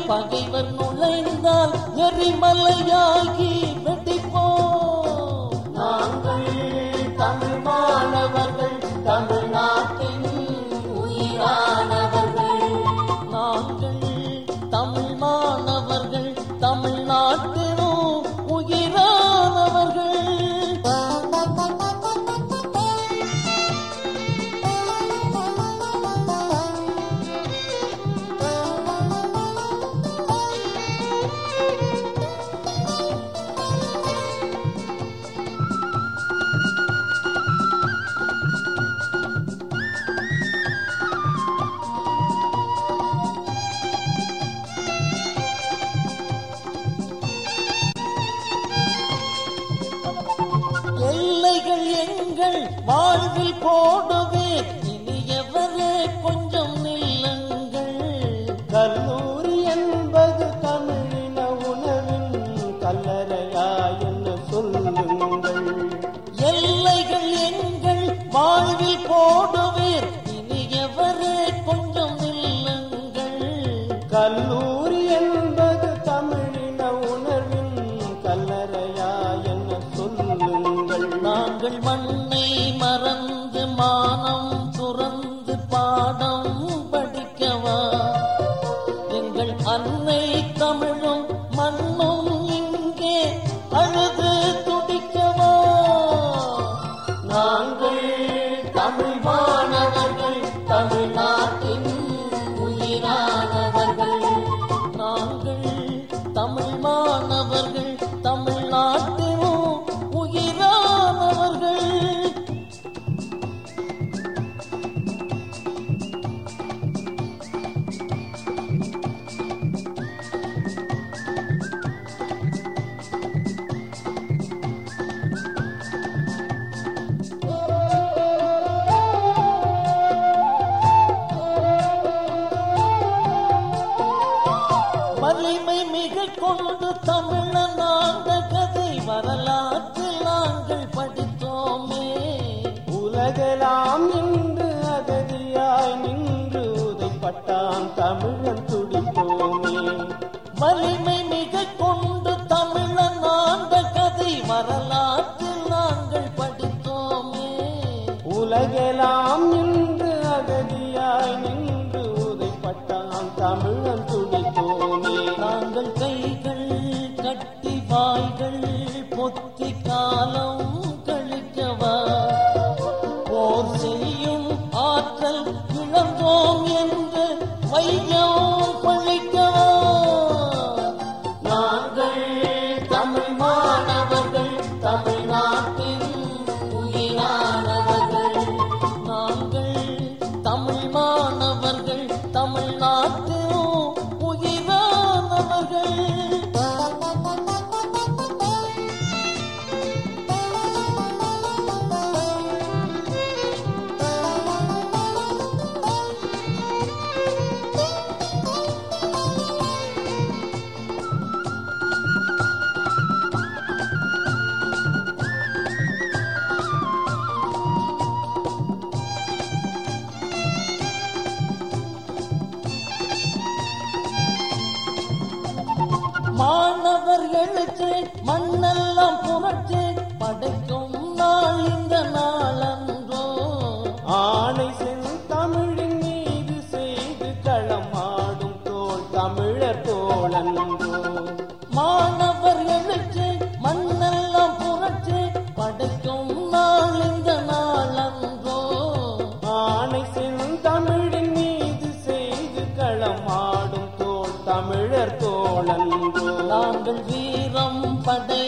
பகைவர் நுழைந்தால் எரிமலையாகி வெடிப்போம் நாங்கள் தமிழ் மாணவர்கள் தமிழ்நாட்டின் உயிரானவர்கள் நாங்கள் தமிழ் மாணவர்கள் தமிழ்நாட்டினும் உயிரானவர்கள் எல்லைகள் எங்கள் வாழ்வில் போடுவேன் இனியவரே கொஞ்சம் நில்லுங்கள் கல்லூரி என்பது தமிழின உணவின் கல்லறையா என்று சொல்லுங்கள் எல்லைகள் எங்கள் வாழ்வில் போடுவேர் இனியவரே கொஞ்சம் நில்லுங்கள் கல்லூரி என்பது தமிழின உணர்வின் கல்லறையா என்ன சொல்லுங்கள் நாங்கள் மண்ணை மறந்து மானம் துறந்து பாடம் படிக்கவா எங்கள் அன்னை தமிழும் மண்ணும் இங்கே அழுது துடிக்கவா நாங்கள் தமிழ் மாணவர்கள் தமிழ்நாட்டின் உயிரானவர்கள் நாங்கள் தமிழ் மாணவர்கள் தமிழ்நாட்டிலும் உயிரானவர்கள் வலிமை மிக கொண்டு தமிழன் ஆண்ட கதை வரலாற்றில் நாங்கள் படித்தோமே உலகெல்லாம் இன்று அகதியாய் நின்று உதைப்பட்டான் தமிழன் துடித்தோமே வலிமை மிக கொண்டு தமிழன் ஆண்ட கதை வரலாற்றில் நாங்கள் படித்தோமே உலகெல்லாம் இன்று அகதியாய் நின்று உதைப்பட்டான் தமிழன் துடித்தோமே நாங்கள் கைகள் கட்டி வாய்கள் பொத்தி காலம் கழிக்கவா போர் செய்யும் ஆற்றல் இழந்தோம் என்று வையம் பழிக்கவா நாங்கள் தமிழ் மாணவர்கள் தமிழ்நாட்டின் உயிரானவர்கள் நாங்கள் தமிழ் மாணவர்கள் தமிழ்நாட்டிலும் உயிரானவர்கள் மாணவர் எழுத்து மண்ணெல்லாம் புரட்சி படைக்கும் நாள் இந்த நாளன்றோ ஆணை சென் தமிழின் மீது செய்து களமாடும் தோல் தமிழர் தோழன்றோ மாணவர் எழுத்து மண்ணெல்லாம் புரட்சி படைக்கும் நாள் இந்த நாளன்றோ ஆணை சென் தமிழின் மீது செய்து களமாடும் தோல் தமிழர் தோழன்றோ நாங்கள் வீரம் படை